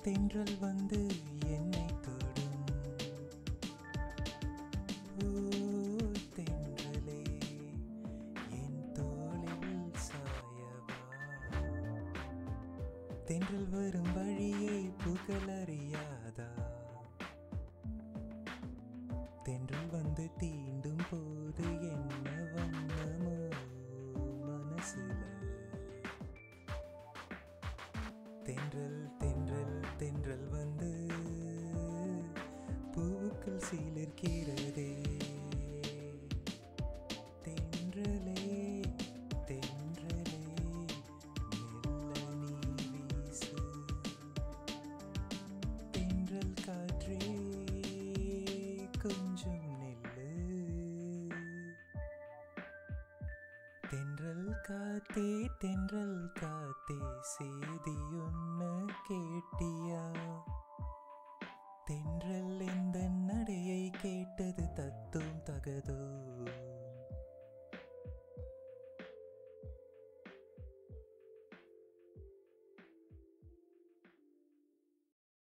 தென்றல் வந்து என்னை தொடும் ஓ தென்றலே என் தோளில் சாயவா தென்றல் வரும் வழியை புகழறியாதா தென்றல் வந்து தீண்டும் போது என்ன வண்ணமோ மனசுல தென்றல் தென்றல் தென்றல் வந்து பூவுக்குள் சீலிருக்கிறதே தென்றலே தென்றலே மெல்ல நீ வீசு தென்றல் காற்றே கொஞ்சம் நில்லு தென்றல் காத்தே தென்றல் காத்தே செய்தி ஒன்ன கேட்டியா தென்றல் எந்த நடையை கேட்டது தத்தும் தகதோ